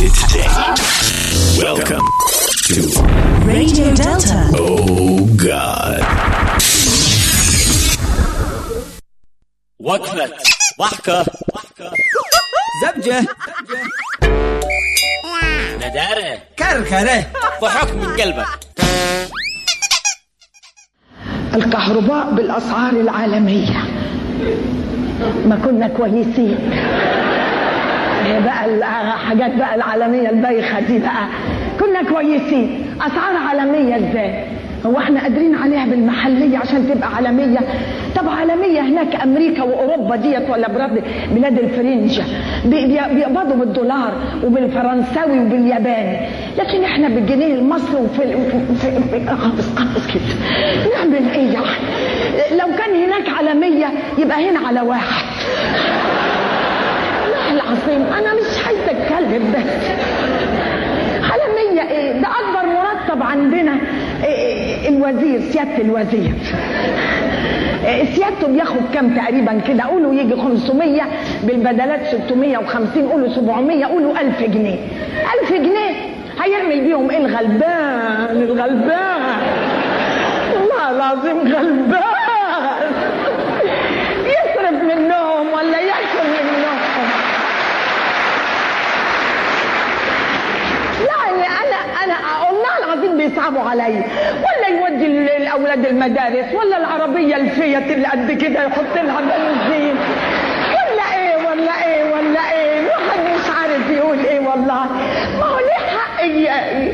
it today. Welcome to Radio Delta. Oh God. وقفة ضحكة زبجة ندارة كركرة ضحك من قلبك الكهرباء بالأسعار العالمية ما كنا كويسين هي بقى الحاجات بقى العالمية البايخة دي بقى كنا كويسين أسعار عالمية ازاي هو احنا قادرين عليها بالمحلية عشان تبقى عالمية طب عالمية هناك أمريكا وأوروبا ديت ولا بلاد بلاد الفرنجة بي- بي- بيقبضوا بالدولار وبالفرنساوي وبالياباني لكن احنا بالجنيه المصري وفي في في خلص خلص كده نعمل ايه يعني لو كان هناك عالمية يبقى هنا على واحد والله العظيم انا مش عايزه اتكلم بس عالمية ايه ده اكبر مرتب عندنا إيه الوزير سيادة الوزير إيه سيادته بياخد كام تقريبا كده قولوا يجي 500 بالبدلات 650 قولوا 700 قولوا 1000 جنيه 1000 جنيه هيعمل بيهم ايه الغلبان الغلبان والله العظيم غلبان يصرف منهم ولا ياكل منهم يعني انا انا والله العظيم بيصعبوا عليا ولا يودي ال- الاولاد المدارس ولا العربيه الفيت اللي قد كده يحط لها بنزين ولا ايه ولا ايه ولا ايه الواحد مش عارف يقول ايه والله ما هو ليه حق ي-